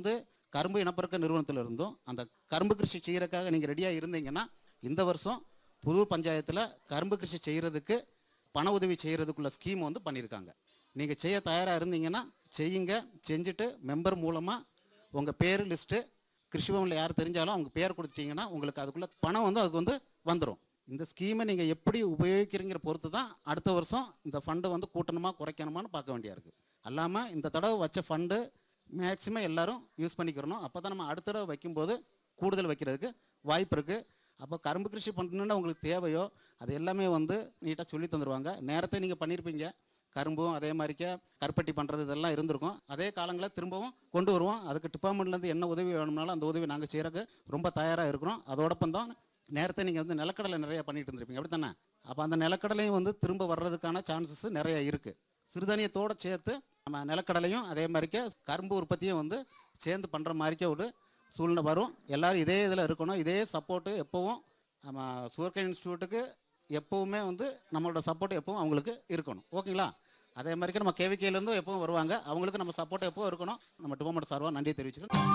வந்து கரும்பு இனப்பெருக்க நிறுவனத்தில் இருந்தும் அந்த கரும்பு கிருஷி செய்யறதுக்காக நீங்கள் ரெடியாக இருந்தீங்கன்னா இந்த வருஷம் புதூர் பஞ்சாயத்தில் கரும்பு கிருஷி செய்கிறதுக்கு பண உதவி செய்கிறதுக்குள்ள ஸ்கீம் வந்து பண்ணியிருக்காங்க நீங்கள் செய்ய தயாராக இருந்தீங்கன்னா செய்யுங்க செஞ்சுட்டு மெம்பர் மூலமாக உங்கள் பேர் லிஸ்ட்டு கிருஷிபவனில் யார் தெரிஞ்சாலும் அவங்க பேர் கொடுத்துட்டீங்கன்னா உங்களுக்கு அதுக்குள்ள பணம் வந்து அதுக்கு வந்து வந்துடும் இந்த ஸ்கீமை நீங்கள் எப்படி உபயோகிக்கிறீங்கிற பொறுத்து தான் அடுத்த வருஷம் இந்த ஃபண்டை வந்து கூட்டணுமா குறைக்கணுமான்னு பார்க்க வேண்டியா இருக்குது அல்லாமல் இந்த தடவை வச்ச ஃபண்டு மேக்ஸிமம் எல்லாரும் யூஸ் பண்ணிக்கிறணும் அப்போ தான் நம்ம அடுத்த தடவை வைக்கும்போது கூடுதல் வைக்கிறதுக்கு வாய்ப்பு இருக்குது அப்போ கரும்பு கிருஷி பண்ணணுன்னு உங்களுக்கு தேவையோ அது எல்லாமே வந்து நீட்டாக சொல்லி தந்துடுவாங்க நேரத்தை நீங்கள் பண்ணியிருப்பீங்க கரும்பும் அதே மாதிரிக்க கருப்பட்டி பண்ணுறது இதெல்லாம் இருந்திருக்கும் அதே காலங்களில் திரும்பவும் கொண்டு வருவோம் அதுக்கு டிபார்ட்மெண்ட்லேருந்து என்ன உதவி வேணும்னாலும் அந்த உதவி நாங்கள் செய்கிறக்கு ரொம்ப தயாராக இருக்கிறோம் அதோடப்பம் தான் நேரத்தை நீங்கள் வந்து நிலக்கடலை நிறைய பண்ணிட்டு இருந்திருப்பீங்க அப்படி தானே அப்போ அந்த நிலக்கடலையும் வந்து திரும்ப வர்றதுக்கான சான்சஸ் நிறைய இருக்குது சிறுதானியத்தோடு சேர்த்து நம்ம நிலக்கடலையும் அதே மாதிரிக்க கரும்பு உற்பத்தியும் வந்து சேர்ந்து பண்ணுற மாதிரிக்க ஒரு சூழ்நிலை வரும் எல்லாரும் இதே இதில் இருக்கணும் இதே சப்போர்ட்டு எப்போவும் நம்ம சுகர்கேன் இன்ஸ்டியூட்டுக்கு எப்போவுமே வந்து நம்மளோட சப்போர்ட் எப்பவும் அவங்களுக்கு இருக்கணும் ஓகேங்களா அதே மாதிரிக்கு நம்ம கேவிகேலேருந்தும் எப்பவும் வருவாங்க அவங்களுக்கு நம்ம சப்போர்ட் எப்பவும் இருக்கணும் நம்ம டிபார்ட்மெண்ட் சார்பாக நன்றி தெரிவிச்சுக்கிறோம்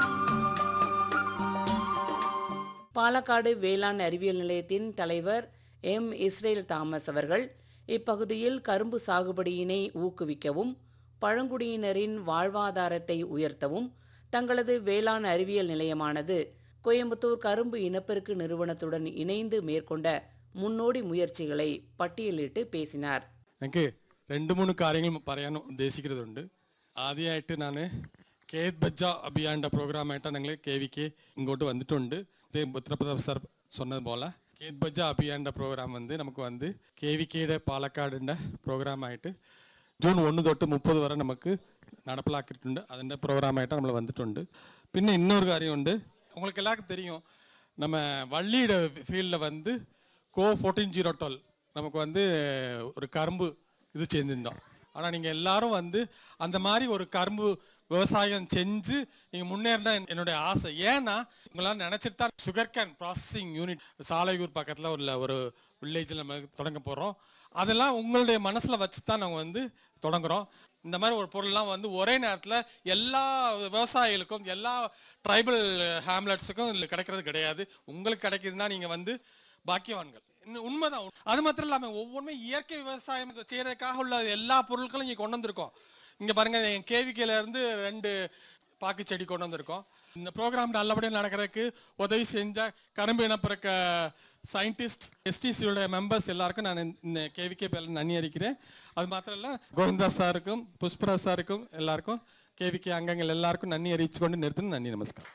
பாலக்காடு வேளாண் அறிவியல் நிலையத்தின் தலைவர் எம் இஸ்ரேல் தாமஸ் அவர்கள் இப்பகுதியில் கரும்பு சாகுபடியினை ஊக்குவிக்கவும் பழங்குடியினரின் வாழ்வாதாரத்தை உயர்த்தவும் தங்களது வேளாண் அறிவியல் நிலையமானது கோயம்புத்தூர் கரும்பு இனப்பெருக்கு நிறுவனத்துடன் இணைந்து மேற்கொண்ட മുന്നോടി മുയற்சிகளை പട്ടിയലിട്ട് പേസിനാർ എനിക്ക് രണ്ട് മൂന്ന് കാര്യങ്ങൾ പറയാൻ ഉദ്ദേശിക്കുന്നതുണ്ട് ആദ്യമായിട്ട് ഞാൻ കേത് ബജ്ജ അഭിയാൻ്റെ പ്രോഗ്രാമായിട്ടാണ് ഞങ്ങൾ കെ വിക്ക് ഇങ്ങോട്ട് വന്നിട്ടുണ്ട് ഇത് ഉത്തർപ്രദേശ് സാർ சொன்னதுപോലെ കേത് ബജ്ജ അഭിയാൻ്റെ പ്രോഗ്രാം വന്ന് നമുക്ക് വന്ന് കെ വി കെയുടെ പാലക്കാടിൻ്റെ പ്രോഗ്രാമായിട്ട് ജൂൺ ഒന്ന് തൊട്ട് മുപ്പത് വരെ നമുക്ക് നടപ്പിലാക്കിയിട്ടുണ്ട് അതിൻ്റെ പ്രോഗ്രാമായിട്ട് നമ്മൾ വന്നിട്ടുണ്ട് പിന്നെ இன்னொரு കാര്യമുണ്ട് உங்களுக்கு எல்லாருக்கும் தெரியும் நம்ம வள்ளியோட ஃபீல்டில் வந்து கோ ஃபோர்டீன் ஜீரோ டுவெல் நமக்கு வந்து ஒரு கரும்பு இது செஞ்சிருந்தோம் ஆனால் நீங்கள் எல்லாரும் வந்து அந்த மாதிரி ஒரு கரும்பு விவசாயம் செஞ்சு நீங்கள் முன்னேறினா என்னுடைய ஆசை ஏன்னா உங்களால் நினச்சிட்டு தான் sugar cane processing unit Salaiyur பக்கத்தில் உள்ள ஒரு வில்லேஜில் நம்ம தொடங்க போகிறோம் அதெல்லாம் உங்களுடைய மனசில் வச்சு தான் நாங்கள் வந்து தொடங்குறோம் இந்த மாதிரி ஒரு பொருள்லாம் வந்து ஒரே நேரத்தில் எல்லா விவசாயிகளுக்கும் எல்லா ட்ரைபல் ஹேம்லெட்ஸுக்கும் இதில் கிடைக்கிறது கிடையாது உங்களுக்கு கிடைக்குதுன்னா நீங்கள் வந்து பாக்கியவான்கள் இன்னும் உண்மைதான் அது மாத்திரம் இல்லாமல் ஒவ்வொன்றுமே இயற்கை விவசாயம் செய்யறதுக்காக உள்ள எல்லா பொருட்களும் இங்கே கொண்டு வந்திருக்கோம் இங்கே பாருங்க என் கேவிக்கையில இருந்து ரெண்டு பாக்கு செடி கொண்டு வந்திருக்கோம் இந்த ப்ரோக்ராம் நல்லபடியாக நடக்கிறதுக்கு உதவி செஞ்ச கரும்பு இனப்பிறக்க சயின்டிஸ்ட் எஸ்டிசியோட மெம்பர்ஸ் எல்லாருக்கும் நான் இந்த கேவிகே பேரில் நன்றி அறிக்கிறேன் அது மாத்திரம் இல்லை கோவிந்தா சாருக்கும் புஷ்பராஜ் சாருக்கும் எல்லாருக்கும் கேவிகே அங்கங்கள் எல்லாருக்கும் நன்றி அறிவிச்சு கொண்டு நிறுத்தின நன்றி நமஸ்காரம்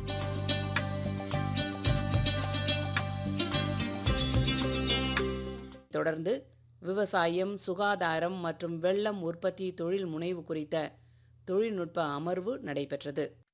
தொடர்ந்து விவசாயம் சுகாதாரம் மற்றும் வெள்ளம் உற்பத்தி தொழில் முனைவு குறித்த தொழில்நுட்ப அமர்வு நடைபெற்றது